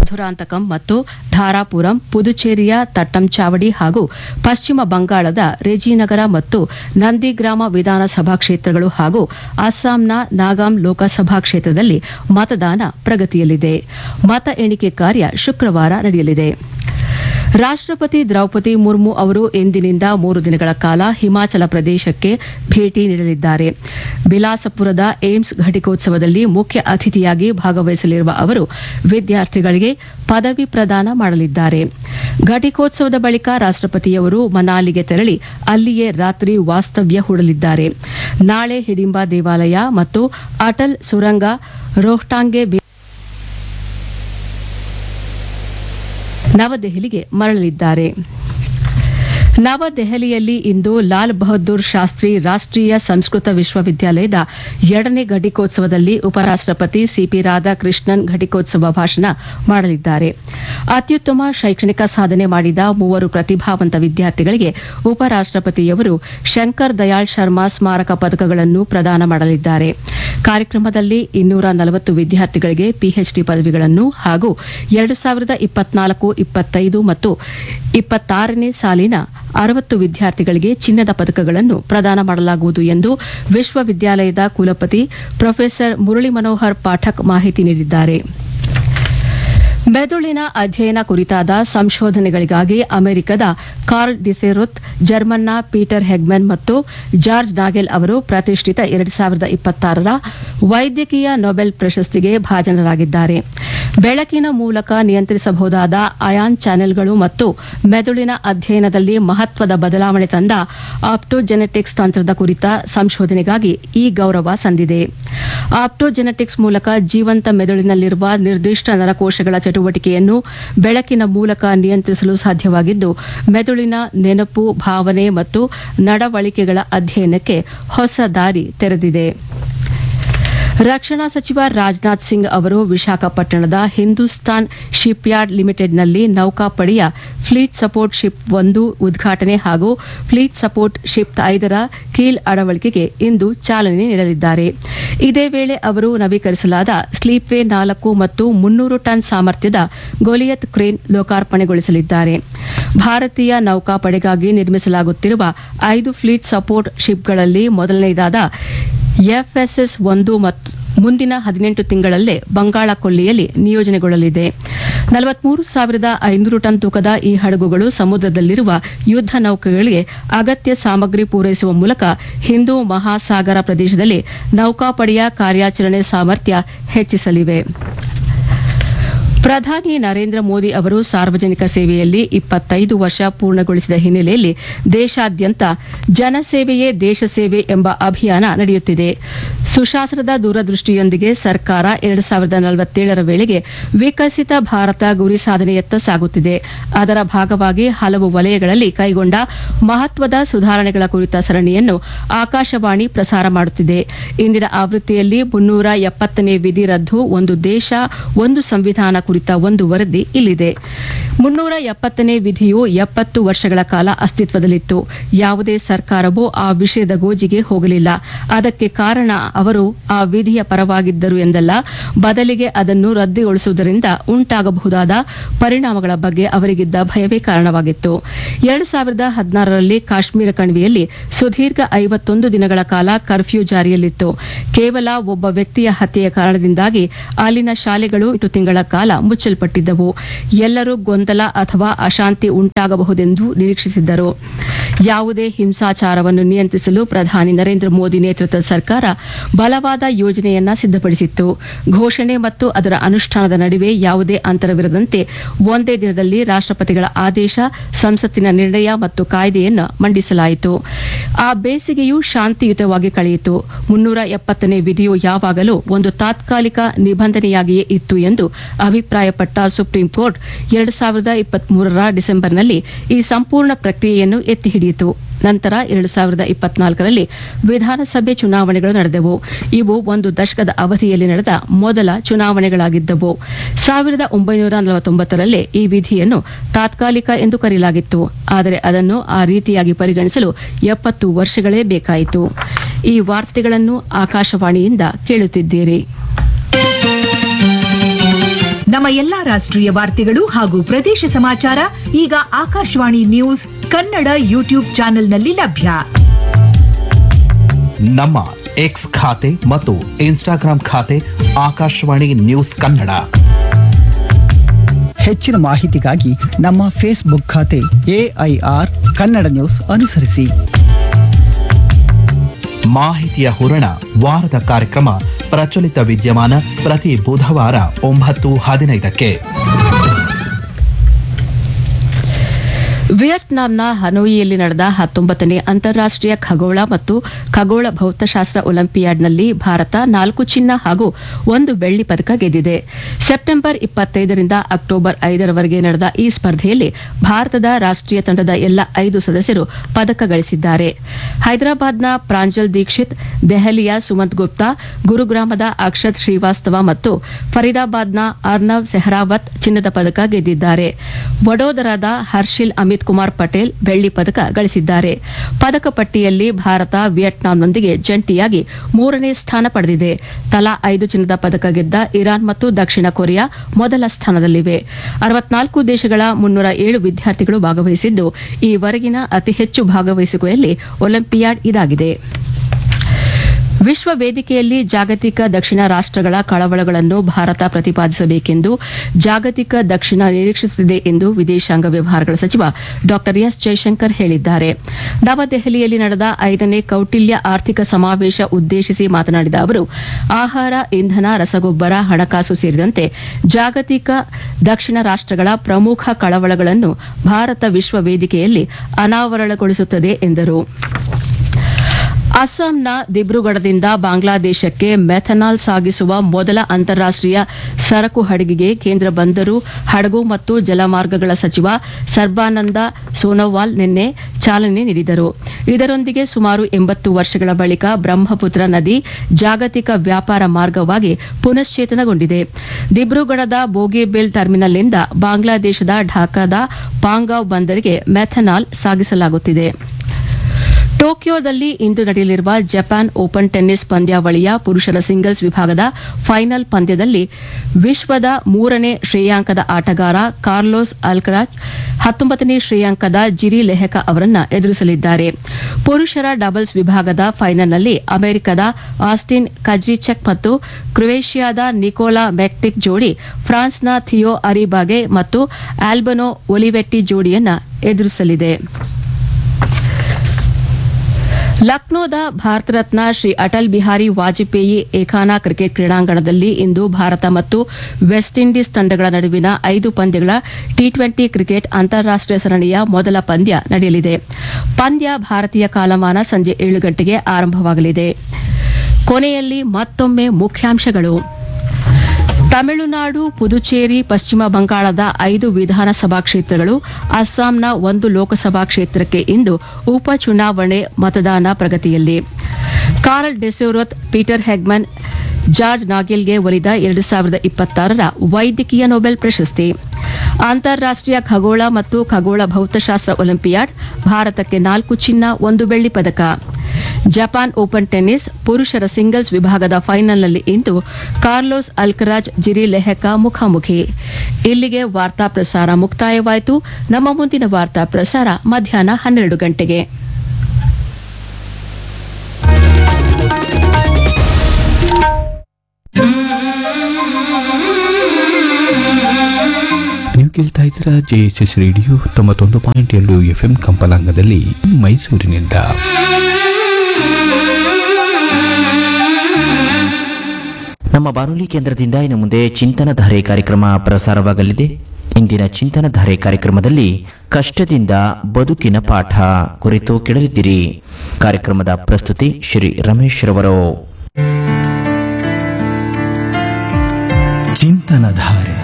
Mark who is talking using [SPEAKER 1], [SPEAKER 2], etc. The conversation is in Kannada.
[SPEAKER 1] ಮಧುರಾಂತಕಂ ಮತ್ತು ಧಾರಾಪುರಂ ಪುದುಚೇರಿಯ ತಟ್ಟಂಚಾವಡಿ ಹಾಗೂ ಪಶ್ಚಿಮ ಬಂಗಾಳದ ರೆಜಿನಗರ ಮತ್ತು ನಂದಿಗ್ರಾಮ ವಿಧಾನಸಭಾ ಕ್ಷೇತ್ರಗಳು ಹಾಗೂ ಅಸ್ಸಾಂನ ನಾಗಾಂ ಲೋಕಸಭಾ ಕ್ಷೇತ್ರದಲ್ಲಿ ಮತದಾನ ಪ್ರಗತಿಯಲ್ಲಿದೆ ಮತ ಎಣಿಕೆ ಕಾರ್ಯ ಶುಕ್ರವಾರ ನಡೆಯಲಿದೆ ರಾಷ್ಟ್ರಪತಿ ದ್ರೌಪದಿ ಮುರ್ಮು ಅವರು ಇಂದಿನಿಂದ ಮೂರು ದಿನಗಳ ಕಾಲ ಹಿಮಾಚಲ ಪ್ರದೇಶಕ್ಕೆ ಭೇಟಿ ನೀಡಲಿದ್ದಾರೆ ಬಿಲಾಸಪುರದ ಏಮ್ಸ್ ಘಟಿಕೋತ್ಸವದಲ್ಲಿ ಮುಖ್ಯ ಅತಿಥಿಯಾಗಿ ಭಾಗವಹಿಸಲಿರುವ ಅವರು ವಿದ್ಯಾರ್ಥಿಗಳಿಗೆ ಪದವಿ ಪ್ರದಾನ ಮಾಡಲಿದ್ದಾರೆ ಘಟಿಕೋತ್ಸವದ ಬಳಿಕ ರಾಷ್ಟ್ರಪತಿಯವರು ಮನಾಲಿಗೆ ತೆರಳಿ ಅಲ್ಲಿಯೇ ರಾತ್ರಿ ವಾಸ್ತವ್ಯ ಹೂಡಲಿದ್ದಾರೆ ನಾಳೆ ಹಿಡಿಂಬ ದೇವಾಲಯ ಮತ್ತು ಅಟಲ್ ಸುರಂಗ ರೋಹ್ಟಾಂಗ್ಗೆ ಭೇ- ನವದೆಹಲಿಗೆ ಮರಳಲಿದ್ದಾರೆ ನವದೆಹಲಿಯಲ್ಲಿ ಇಂದು ಲಾಲ್ ಬಹದ್ದೂರ್ ಶಾಸ್ತ್ರಿ ರಾಷ್ಟ್ರೀಯ ಸಂಸ್ಕೃತ ವಿಶ್ವವಿದ್ಯಾಲಯದ ಎರಡನೇ ಘಟಿಕೋತ್ಸವದಲ್ಲಿ ಉಪರಾಷ್ಟ್ರಪತಿ ಸಿಪಿ ರಾಧಾಕೃಷ್ಣನ್ ಘಟಿಕೋತ್ಸವ ಭಾಷಣ ಮಾಡಲಿದ್ದಾರೆ ಅತ್ಯುತ್ತಮ ಶೈಕ್ಷಣಿಕ ಸಾಧನೆ ಮಾಡಿದ ಮೂವರು ಪ್ರತಿಭಾವಂತ ವಿದ್ಯಾರ್ಥಿಗಳಿಗೆ ಉಪರಾಷ್ಟ್ರಪತಿಯವರು ಶಂಕರ್ ದಯಾಳ್ ಶರ್ಮಾ ಸ್ಮಾರಕ ಪದಕಗಳನ್ನು ಪ್ರದಾನ ಮಾಡಲಿದ್ದಾರೆ ಕಾರ್ಯಕ್ರಮದಲ್ಲಿ ಇನ್ನೂರ ನಲವತ್ತು ವಿದ್ಯಾರ್ಥಿಗಳಿಗೆ ಪಿಎಚ್ಡಿ ಪದವಿಗಳನ್ನು ಹಾಗೂ ಎರಡು ಸಾವಿರದ ಇಪ್ಪತ್ನಾಲ್ಕು ಇಪ್ಪತ್ತೈದು ಮತ್ತು ಇಪ್ಪತ್ತಾರನೇ ಸಾಲಿನ ಅರವತ್ತು ವಿದ್ಯಾರ್ಥಿಗಳಿಗೆ ಚಿನ್ನದ ಪದಕಗಳನ್ನು ಪ್ರದಾನ ಮಾಡಲಾಗುವುದು ಎಂದು ವಿಶ್ವವಿದ್ಯಾಲಯದ ಕುಲಪತಿ ಪ್ರೊಫೆಸರ್ ಮುರಳಿ ಮನೋಹರ್ ಪಾಠಕ್ ಮಾಹಿತಿ ನೀಡಿದ್ದಾರೆ ಮೆದುಳಿನ ಅಧ್ಯಯನ ಕುರಿತಾದ ಸಂಶೋಧನೆಗಳಿಗಾಗಿ ಅಮೆರಿಕದ ಕಾರ್ಲ್ ಡಿಸೆರುತ್ ಜರ್ಮನ್ನ ಪೀಟರ್ ಹೆಗ್ಮನ್ ಮತ್ತು ಜಾರ್ಜ್ ನಾಗೆಲ್ ಅವರು ಪ್ರತಿಷ್ಠಿತ ಎರಡು ಸಾವಿರದ ಇಪ್ಪತ್ತಾರರ ವೈದ್ಯಕೀಯ ನೊಬೆಲ್ ಪ್ರಶಸ್ತಿಗೆ ಭಾಜನರಾಗಿದ್ದಾರೆ ಬೆಳಕಿನ ಮೂಲಕ ನಿಯಂತ್ರಿಸಬಹುದಾದ ಅಯಾನ್ ಚಾನೆಲ್ಗಳು ಮತ್ತು ಮೆದುಳಿನ ಅಧ್ಯಯನದಲ್ಲಿ ಮಹತ್ವದ ಬದಲಾವಣೆ ತಂದ ಆಪ್ಟೋಜೆನೆಟಿಕ್ಸ್ ತಂತ್ರದ ಕುರಿತ ಸಂಶೋಧನೆಗಾಗಿ ಈ ಗೌರವ ಸಂದಿದೆ ಆಪ್ಟೋಜೆನೆಟಿಕ್ಸ್ ಮೂಲಕ ಜೀವಂತ ಮೆದುಳಿನಲ್ಲಿರುವ ನಿರ್ದಿಷ್ಟ ನರಕೋಶಗಳ ಚಟುವಟಿಕೆಯನ್ನು ಬೆಳಕಿನ ಮೂಲಕ ನಿಯಂತ್ರಿಸಲು ಸಾಧ್ಯವಾಗಿದ್ದು ಮೆದುಳಿನ ನೆನಪು ಭಾವನೆ ಮತ್ತು ನಡವಳಿಕೆಗಳ ಅಧ್ಯಯನಕ್ಕೆ ಹೊಸ ದಾರಿ ತೆರೆದಿದೆ ರಕ್ಷಣಾ ಸಚಿವ ರಾಜನಾಥ್ ಸಿಂಗ್ ಅವರು ವಿಶಾಖಪಟ್ಟಣದ ಹಿಂದೂಸ್ತಾನ್ ಶಿಪ್ಯಾರ್ಡ್ ಲಿಮಿಟೆಡ್ನಲ್ಲಿ ನೌಕಾಪಡೆಯ ಫ್ಲೀಟ್ ಸಪೋರ್ಟ್ ಶಿಪ್ ಒಂದು ಉದ್ಘಾಟನೆ ಹಾಗೂ ಫ್ಲೀಟ್ ಸಪೋರ್ಟ್ ಶಿಪ್ ಐದರ ಕೀಲ್ ಅಳವಡಿಕೆಗೆ ಇಂದು ಚಾಲನೆ ನೀಡಲಿದ್ದಾರೆ ಇದೇ ವೇಳೆ ಅವರು ನವೀಕರಿಸಲಾದ ಸ್ಲೀಪ್ವೇ ನಾಲ್ಕು ಮತ್ತು ಮುನ್ನೂರು ಟನ್ ಸಾಮರ್ಥ್ಯದ ಗೊಲಿಯತ್ ಕ್ರೇನ್ ಲೋಕಾರ್ಪಣೆಗೊಳಿಸಲಿದ್ದಾರೆ ಭಾರತೀಯ ನೌಕಾಪಡೆಗಾಗಿ ನಿರ್ಮಿಸಲಾಗುತ್ತಿರುವ ಐದು ಫ್ಲೀಟ್ ಸಪೋರ್ಟ್ ಶಿಪ್ಗಳಲ್ಲಿ ಮೊದಲನೆಯದಾದ ಎಫ್ಎಸ್ಎಸ್ ಒಂದು ಮತ್ತು ಮುಂದಿನ ಹದಿನೆಂಟು ತಿಂಗಳಲ್ಲೇ ಬಂಗಾಳ ಕೊಲ್ಲಿಯಲ್ಲಿ ನಿಯೋಜನೆಗೊಳ್ಳಲಿದೆ ನಲವತ್ಮೂರು ಸಾವಿರದ ಐನೂರು ಟನ್ ತೂಕದ ಈ ಹಡಗುಗಳು ಸಮುದ್ರದಲ್ಲಿರುವ ಯುದ್ಧ ನೌಕೆಗಳಿಗೆ ಅಗತ್ಯ ಸಾಮಗ್ರಿ ಪೂರೈಸುವ ಮೂಲಕ ಹಿಂದೂ ಮಹಾಸಾಗರ ಪ್ರದೇಶದಲ್ಲಿ ನೌಕಾಪಡೆಯ ಕಾರ್ಯಾಚರಣೆ ಸಾಮರ್ಥ್ಯ ಹೆಚ್ಚಿಸಲಿವೆ ಪ್ರಧಾನಿ ನರೇಂದ್ರ ಮೋದಿ ಅವರು ಸಾರ್ವಜನಿಕ ಸೇವೆಯಲ್ಲಿ ಇಪ್ಪತ್ತೈದು ವರ್ಷ ಪೂರ್ಣಗೊಳಿಸಿದ ಹಿನ್ನೆಲೆಯಲ್ಲಿ ದೇಶಾದ್ಯಂತ ಜನಸೇವೆಯೇ ದೇಶ ಸೇವೆ ಎಂಬ ಅಭಿಯಾನ ನಡೆಯುತ್ತಿದೆ ಸುಶಾಸನದ ದೂರದೃಷ್ಟಿಯೊಂದಿಗೆ ಸರ್ಕಾರ ಎರಡು ಸಾವಿರದ ನಲವತ್ತೇಳರ ವೇಳೆಗೆ ವಿಕಸಿತ ಭಾರತ ಗುರಿ ಸಾಧನೆಯತ್ತ ಸಾಗುತ್ತಿದೆ ಅದರ ಭಾಗವಾಗಿ ಹಲವು ವಲಯಗಳಲ್ಲಿ ಕೈಗೊಂಡ ಮಹತ್ವದ ಸುಧಾರಣೆಗಳ ಕುರಿತ ಸರಣಿಯನ್ನು ಆಕಾಶವಾಣಿ ಪ್ರಸಾರ ಮಾಡುತ್ತಿದೆ ಇಂದಿನ ಆವೃತ್ತಿಯಲ್ಲಿ ಮುನ್ನೂರ ಎಪ್ಪತ್ತನೇ ವಿಧಿ ರದ್ದು ಒಂದು ದೇಶ ಒಂದು ಸಂವಿಧಾನ ಕುರಿತ ಒಂದು ವರದಿ ಇಲ್ಲಿದೆ ಮುನ್ನೂರ ಎಪ್ಪತ್ತನೇ ವಿಧಿಯು ಎಪ್ಪತ್ತು ವರ್ಷಗಳ ಕಾಲ ಅಸ್ತಿತ್ವದಲ್ಲಿತ್ತು ಯಾವುದೇ ಸರ್ಕಾರವೂ ಆ ವಿಷಯದ ಗೋಜಿಗೆ ಹೋಗಲಿಲ್ಲ ಅದಕ್ಕೆ ಕಾರಣ ಅವರು ಆ ವಿಧಿಯ ಪರವಾಗಿದ್ದರು ಎಂದಲ್ಲ ಬದಲಿಗೆ ಅದನ್ನು ರದ್ದುಗೊಳಿಸುವುದರಿಂದ ಉಂಟಾಗಬಹುದಾದ ಪರಿಣಾಮಗಳ ಬಗ್ಗೆ ಅವರಿಗಿದ್ದ ಭಯವೇ ಕಾರಣವಾಗಿತ್ತು ಎರಡು ಸಾವಿರದ ಹದಿನಾರರಲ್ಲಿ ಕಾಶ್ಮೀರ ಕಣಿವೆಯಲ್ಲಿ ಸುದೀರ್ಘ ಐವತ್ತೊಂದು ದಿನಗಳ ಕಾಲ ಕರ್ಫ್ಯೂ ಜಾರಿಯಲ್ಲಿತ್ತು ಕೇವಲ ಒಬ್ಬ ವ್ಯಕ್ತಿಯ ಹತ್ಯೆಯ ಕಾರಣದಿಂದಾಗಿ ಅಲ್ಲಿನ ಶಾಲೆಗಳು ಎಂಟು ತಿಂಗಳ ಕಾಲ ಮುಚ್ಚಲ್ಪಟ್ಟಿದ್ದವು ಎಲ್ಲರೂ ಗೊಂದಲ ಅಥವಾ ಅಶಾಂತಿ ಉಂಟಾಗಬಹುದೆಂದು ನಿರೀಕ್ಷಿಸಿದ್ದರು ಯಾವುದೇ ಹಿಂಸಾಚಾರವನ್ನು ನಿಯಂತ್ರಿಸಲು ಪ್ರಧಾನಿ ನರೇಂದ್ರ ಮೋದಿ ನೇತೃತ್ವದ ಸರ್ಕಾರ ಬಲವಾದ ಯೋಜನೆಯನ್ನ ಸಿದ್ಧಪಡಿಸಿತ್ತು ಘೋಷಣೆ ಮತ್ತು ಅದರ ಅನುಷ್ಠಾನದ ನಡುವೆ ಯಾವುದೇ ಅಂತರವಿರದಂತೆ ಒಂದೇ ದಿನದಲ್ಲಿ ರಾಷ್ಟ್ರಪತಿಗಳ ಆದೇಶ ಸಂಸತ್ತಿನ ನಿರ್ಣಯ ಮತ್ತು ಕಾಯ್ದೆಯನ್ನು ಮಂಡಿಸಲಾಯಿತು ಆ ಬೇಸಿಗೆಯು ಶಾಂತಿಯುತವಾಗಿ ಕಳೆಯಿತು ಮುನ್ನೂರ ಎಪ್ಪತ್ತನೇ ವಿಧಿಯು ಯಾವಾಗಲೂ ಒಂದು ತಾತ್ಕಾಲಿಕ ನಿಬಂಧನೆಯಾಗಿಯೇ ಇತ್ತು ಎಂದು ಅಭಿಪ್ರಾಯಪಟ್ಟ ಸುಪ್ರೀಂ ಕೋರ್ಟ್ ಎರಡು ಸಾವಿರದ ಇಪ್ಪತ್ಮೂರರ ಡಿಸೆಂಬರ್ನಲ್ಲಿ ಈ ಸಂಪೂರ್ಣ ಪ್ರಕ್ರಿಯೆಯನ್ನು ಎತ್ತಿ ಹಿಡಿಯಿತು ನಂತರ ಎರಡು ಸಾವಿರದ ಇಪ್ಪತ್ನಾಲ್ಕರಲ್ಲಿ ವಿಧಾನಸಭೆ ಚುನಾವಣೆಗಳು ನಡೆದವು ಇವು ಒಂದು ದಶಕದ ಅವಧಿಯಲ್ಲಿ ನಡೆದ ಮೊದಲ ಚುನಾವಣೆಗಳಾಗಿದ್ದವು ಸಾವಿರದ ಒಂಬೈನೂರ ನಲವತ್ತೊಂಬತ್ತರಲ್ಲೇ ಈ ವಿಧಿಯನ್ನು ತಾತ್ಕಾಲಿಕ ಎಂದು ಕರೆಯಲಾಗಿತ್ತು ಆದರೆ ಅದನ್ನು ಆ ರೀತಿಯಾಗಿ ಪರಿಗಣಿಸಲು ಎಪ್ಪತ್ತು ವರ್ಷಗಳೇ ಬೇಕಾಯಿತು ಈ ವಾರ್ತೆಗಳನ್ನು ಆಕಾಶವಾಣಿಯಿಂದ ಕೇಳುತ್ತಿದ್ದೀರಿ
[SPEAKER 2] ನಮ್ಮ ಎಲ್ಲಾ ರಾಷ್ಟ್ರೀಯ ವಾರ್ತೆಗಳು ಹಾಗೂ ಪ್ರದೇಶ ಸಮಾಚಾರ ಈಗ ಆಕಾಶವಾಣಿ ನ್ಯೂಸ್ ಕನ್ನಡ ಯೂಟ್ಯೂಬ್ ಚಾನೆಲ್ನಲ್ಲಿ ಲಭ್ಯ
[SPEAKER 3] ನಮ್ಮ ಎಕ್ಸ್ ಖಾತೆ ಮತ್ತು ಇನ್ಸ್ಟಾಗ್ರಾಂ ಖಾತೆ ಆಕಾಶವಾಣಿ ನ್ಯೂಸ್ ಕನ್ನಡ
[SPEAKER 4] ಹೆಚ್ಚಿನ ಮಾಹಿತಿಗಾಗಿ ನಮ್ಮ ಫೇಸ್ಬುಕ್ ಖಾತೆ ಎಐಆರ್ ಕನ್ನಡ ನ್ಯೂಸ್ ಅನುಸರಿಸಿ
[SPEAKER 3] ಮಾಹಿತಿಯ ಹೂರಣ ವಾರದ ಕಾರ್ಯಕ್ರಮ ಪ್ರಚಲಿತ ವಿದ್ಯಮಾನ ಪ್ರತಿ ಬುಧವಾರ ಒಂಬತ್ತು ಹದಿನೈದಕ್ಕೆ
[SPEAKER 1] ವಿಯೆಟ್ನಾಂನ ಹನೋಯಿಯಲ್ಲಿ ನಡೆದ ಹತ್ತೊಂಬತ್ತನೇ ಅಂತಾರಾಷ್ಟೀಯ ಖಗೋಳ ಮತ್ತು ಖಗೋಳ ಭೌತಶಾಸ್ತ್ರ ಒಲಿಂಪಿಯಾಡ್ನಲ್ಲಿ ಭಾರತ ನಾಲ್ಕು ಚಿನ್ನ ಹಾಗೂ ಒಂದು ಬೆಳ್ಳಿ ಪದಕ ಗೆದ್ದಿದೆ ಸೆಪ್ಟೆಂಬರ್ ಇಪ್ಪತ್ತೈದರಿಂದ ಅಕ್ಟೋಬರ್ ಐದರವರೆಗೆ ನಡೆದ ಈ ಸ್ಪರ್ಧೆಯಲ್ಲಿ ಭಾರತದ ರಾಷ್ಟೀಯ ತಂಡದ ಎಲ್ಲ ಐದು ಸದಸ್ಯರು ಪದಕ ಗಳಿಸಿದ್ದಾರೆ ಹೈದರಾಬಾದ್ನ ಪ್ರಾಂಜಲ್ ದೀಕ್ಷಿತ್ ದೆಹಲಿಯ ಸುಮಂತ್ ಗುಪ್ತಾ ಗುರುಗ್ರಾಮದ ಅಕ್ಷತ್ ಶ್ರೀವಾಸ್ತವ ಮತ್ತು ಫರೀದಾಬಾದ್ನ ಅರ್ನವ್ ಸೆಹ್ರಾವತ್ ಚಿನ್ನದ ಪದಕ ಗೆದ್ದಿದ್ದಾರೆ ವಡೋದರಾದ ಹರ್ಷಿಲ್ ಅಮಿತ್ ಕುಮಾರ್ ಪಟೇಲ್ ಬೆಳ್ಳಿ ಪದಕ ಗಳಿಸಿದ್ದಾರೆ ಪದಕ ಪಟ್ಟಿಯಲ್ಲಿ ಭಾರತ ವಿಯೆಟ್ನಾಂನೊಂದಿಗೆ ಜಂಟಿಯಾಗಿ ಮೂರನೇ ಸ್ಥಾನ ಪಡೆದಿದೆ ತಲಾ ಐದು ಚಿನ್ನದ ಪದಕ ಗೆದ್ದ ಇರಾನ್ ಮತ್ತು ದಕ್ಷಿಣ ಕೊರಿಯಾ ಮೊದಲ ಸ್ಥಾನದಲ್ಲಿವೆ ಅರವತ್ನಾಲ್ಕು ದೇಶಗಳ ಮುನ್ನೂರ ಏಳು ವಿದ್ಯಾರ್ಥಿಗಳು ಭಾಗವಹಿಸಿದ್ದು ಈವರೆಗಿನ ಅತಿ ಹೆಚ್ಚು ಭಾಗವಹಿಸುವಿಕೆಯಲ್ಲಿ ಒಲಿಂಪಿಯಾಡ್ ಇದಾಗಿದೆ ವಿಶ್ವ ವೇದಿಕೆಯಲ್ಲಿ ಜಾಗತಿಕ ದಕ್ಷಿಣ ರಾಷ್ಟಗಳ ಕಳವಳಗಳನ್ನು ಭಾರತ ಪ್ರತಿಪಾದಿಸಬೇಕೆಂದು ಜಾಗತಿಕ ದಕ್ಷಿಣ ನಿರೀಕ್ಷಿಸುತ್ತಿದೆ ಎಂದು ವಿದೇಶಾಂಗ ವ್ಯವಹಾರಗಳ ಸಚಿವ ಡಾ ಎಸ್ ಜೈಶಂಕರ್ ಹೇಳಿದ್ದಾರೆ ನವದೆಹಲಿಯಲ್ಲಿ ನಡೆದ ಐದನೇ ಕೌಟಿಲ್ಯ ಆರ್ಥಿಕ ಸಮಾವೇಶ ಉದ್ದೇಶಿಸಿ ಮಾತನಾಡಿದ ಅವರು ಆಹಾರ ಇಂಧನ ರಸಗೊಬ್ಬರ ಹಣಕಾಸು ಸೇರಿದಂತೆ ಜಾಗತಿಕ ದಕ್ಷಿಣ ರಾಷ್ಟಗಳ ಪ್ರಮುಖ ಕಳವಳಗಳನ್ನು ಭಾರತ ವಿಶ್ವ ವೇದಿಕೆಯಲ್ಲಿ ಅನಾವರಣಗೊಳಿಸುತ್ತದೆ ಎಂದರು ಅಸ್ಸಾಂನ ದಿಬ್ರುಗಢದಿಂದ ಬಾಂಗ್ಲಾದೇಶಕ್ಕೆ ಮೆಥನಾಲ್ ಸಾಗಿಸುವ ಮೊದಲ ಅಂತಾರಾಷ್ಟೀಯ ಸರಕು ಹಡಗಿಗೆ ಕೇಂದ್ರ ಬಂದರು ಹಡಗು ಮತ್ತು ಜಲಮಾರ್ಗಗಳ ಸಚಿವ ಸರ್ಬಾನಂದ ಸೋನೋವಾಲ್ ನಿನ್ನೆ ಚಾಲನೆ ನೀಡಿದರು ಇದರೊಂದಿಗೆ ಸುಮಾರು ಎಂಬತ್ತು ವರ್ಷಗಳ ಬಳಿಕ ಬ್ರಹ್ಮಪುತ್ರ ನದಿ ಜಾಗತಿಕ ವ್ಯಾಪಾರ ಮಾರ್ಗವಾಗಿ ಪುನಶ್ಚೇತನಗೊಂಡಿದೆ ದಿಬ್ರುಗಢದ ಬೋಗಿಬಿಲ್ ಟರ್ಮಿನಲ್ನಿಂದ ಬಾಂಗ್ಲಾದೇಶದ ಢಾಕಾದ ಪಾಂಗಾವ್ ಬಂದರಿಗೆ ಮೆಥನಾಲ್ ಸಾಗಿಸಲಾಗುತ್ತಿದೆ ಟೋಕಿಯೋದಲ್ಲಿ ಇಂದು ನಡೆಯಲಿರುವ ಜಪಾನ್ ಓಪನ್ ಟೆನ್ನಿಸ್ ಪಂದ್ಯಾವಳಿಯ ಪುರುಷರ ಸಿಂಗಲ್ಸ್ ವಿಭಾಗದ ಫೈನಲ್ ಪಂದ್ಯದಲ್ಲಿ ವಿಶ್ವದ ಮೂರನೇ ಶ್ರೇಯಾಂಕದ ಆಟಗಾರ ಕಾರ್ಲೋಸ್ ಅಲ್ಕರಾಜ್ ಹತ್ತೊಂಬತ್ತನೇ ಶ್ರೇಯಾಂಕದ ಜಿರಿ ಲೆಹಕ ಅವರನ್ನ ಎದುರಿಸಲಿದ್ದಾರೆ ಪುರುಷರ ಡಬಲ್ಸ್ ವಿಭಾಗದ ಫೈನಲ್ನಲ್ಲಿ ಅಮೆರಿಕದ ಆಸ್ಟಿನ್ ಕಜ್ರಿಚೆಕ್ ಮತ್ತು ಕ್ರೊವೇಷಿಯಾದ ನಿಕೋಲಾ ಮೆಕ್ಟಿಕ್ ಜೋಡಿ ಫ್ರಾನ್ಸ್ನ ಥಿಯೋ ಅರಿಬಾಗೆ ಮತ್ತು ಆಲ್ಬನೋ ಒಲಿವೆಟ್ಟಿ ಜೋಡಿಯನ್ನ ಎದುರಿಸಲಿದೆ ಲಕ್ನೋದ ಭಾರತ ರತ್ನ ಶ್ರೀ ಅಟಲ್ ಬಿಹಾರಿ ವಾಜಪೇಯಿ ಏಕಾನ ಕ್ರಿಕೆಟ್ ಕ್ರೀಡಾಂಗಣದಲ್ಲಿ ಇಂದು ಭಾರತ ಮತ್ತು ವೆಸ್ಟ್ ಇಂಡೀಸ್ ತಂಡಗಳ ನಡುವಿನ ಐದು ಪಂದ್ಯಗಳ ಟಿ ಟ್ವೆಂಟಿ ಕ್ರಿಕೆಟ್ ಅಂತಾರಾಷ್ಟೀಯ ಸರಣಿಯ ಮೊದಲ ಪಂದ್ಯ ನಡೆಯಲಿದೆ ಪಂದ್ಯ ಭಾರತೀಯ ಕಾಲಮಾನ ಸಂಜೆ ಏಳು ಗಂಟೆಗೆ ಆರಂಭವಾಗಲಿದೆ ಕೊನೆಯಲ್ಲಿ ಮತ್ತೊಮ್ಮೆ ಮುಖ್ಯಾಂಶಗಳು ತಮಿಳುನಾಡು ಪುದುಚೇರಿ ಪಶ್ಚಿಮ ಬಂಗಾಳದ ಐದು ವಿಧಾನಸಭಾ ಕ್ಷೇತ್ರಗಳು ಅಸ್ಸಾಂನ ಒಂದು ಲೋಕಸಭಾ ಕ್ಷೇತ್ರಕ್ಕೆ ಇಂದು ಉಪಚುನಾವಣೆ ಮತದಾನ ಪ್ರಗತಿಯಲ್ಲಿ Karl Deisseroth Peter Hegemann George ನಾಗೆಲ್ಗೆ ಒಲಿದ ಎರಡು ಸಾವಿರದ ಇಪ್ಪತ್ತಾರರ ವೈದ್ಯಕೀಯ ನೊಬೆಲ್ ಪ್ರಶಸ್ತಿ ಅಂತಾರಾಷ್ಟೀಯ ಖಗೋಳ ಮತ್ತು ಖಗೋಳ ಭೌತಶಾಸ್ತ್ರ ಒಲಿಂಪಿಯಾಡ್ ಭಾರತಕ್ಕೆ ನಾಲ್ಕು ಚಿನ್ನ ಒಂದು ಬೆಳ್ಳಿ ಪದಕ ಜಪಾನ್ ಓಪನ್ ಟೆನ್ನಿಸ್ ಪುರುಷರ ಸಿಂಗಲ್ಸ್ ವಿಭಾಗದ ಫೈನಲ್ನಲ್ಲಿ ಇಂದು ಕಾರ್ಲೋಸ್ ಅಲ್ಕರಾಜ್ ಜಿರಿ ಲೆಹಕ ಮುಖಾಮುಖಿ ಇಲ್ಲಿಗೆ ವಾರ್ತಾ ಪ್ರಸಾರ ಮುಕ್ತಾಯವಾಯಿತು ನಮ್ಮ ಮುಂದಿನ ವಾರ್ತಾ ಪ್ರಸಾರ ಮಧ್ಯಾಹ್ನ ಹನ್ನೆರಡು ಗಂಟೆಗೆ
[SPEAKER 5] ನೀವು ಕೇಳ್ತಾ ಇದ್ದೀರಾ ಜೆ ಎಸ್ ಎಸ್ ರೇಡಿಯೋ ತೊಂಬತ್ತೊಂದು ಪಾಯಿಂಟ್ ಎರಡು ಎಫ್ ಎಂ ಕಂಪಲಾಂಗದಲ್ಲಿ ಮೈಸೂರಿನಿಂದ
[SPEAKER 6] ನಮ್ಮ ಬಾನುಲಿ ಕೇಂದ್ರದಿಂದ ಇನ್ನು ಮುಂದೆ ಚಿಂತನಧಾರೆ ಕಾರ್ಯಕ್ರಮ ಪ್ರಸಾರವಾಗಲಿದೆ ಇಂದಿನ ಚಿಂತನಧಾರೆ ಕಾರ್ಯಕ್ರಮದಲ್ಲಿ ಕಷ್ಟದಿಂದ ಬದುಕಿನ ಪಾಠ ಕುರಿತು ಕೇಳಲಿದ್ದೀರಿ ಕಾರ್ಯಕ್ರಮದ ಪ್ರಸ್ತುತಿ ಶ್ರೀ ರಮೇಶ್ ರವರು
[SPEAKER 4] ಚಿಂತನಧಾರೆ